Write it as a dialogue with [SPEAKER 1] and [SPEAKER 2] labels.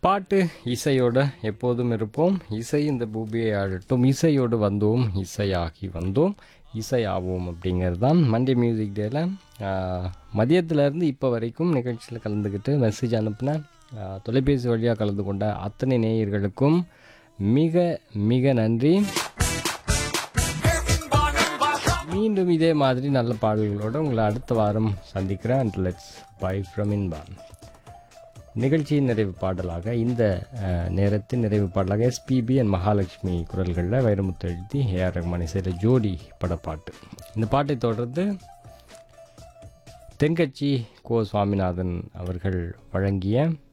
[SPEAKER 1] பாட்டு இசையோட எப்போதும் இருப்போம் இசை இந்த பூமியை ஆழட்டும் இசையோடு வந்தோம் இசையாகி வந்தோம் இசையாவோம் அப்படிங்கிறது தான் மண்டே மியூசிக் டேல மதியத்திலேருந்து இப்போ வரைக்கும் நிகழ்ச்சியில் கலந்துக்கிட்டு மெசேஜ் அனுப்பின ஆ, தொலைபேசி வழியாக கலந்து கொண்ட அத்தனை நேயர்களுக்கும் மிக மிக நன்றி மீண்டும் இதே மாதிரி நல்ல பாடல்களோடு உங்களை அடுத்த வாரம் சந்திக்கிறேன் அண்ட் லெட்ஸ் பை ஃப்ரம் இன்பான் நிகழ்ச்சியின் நிறைவு பாடலாக இந்த அஹ், நேரத்தின் நிறைவு பாடலாக எஸ்பிபி அண்ட் மகாலட்சுமி குரல்களில் வைரமுத்து எழுதி ஏஆர் ரஹ்மான் இசையில் ஜோடி படப்பாட்டு இந்த பாட்டை தொடர்ந்து தென்கட்சி கோ சுவாமிநாதன் அவர்கள் வழங்கிய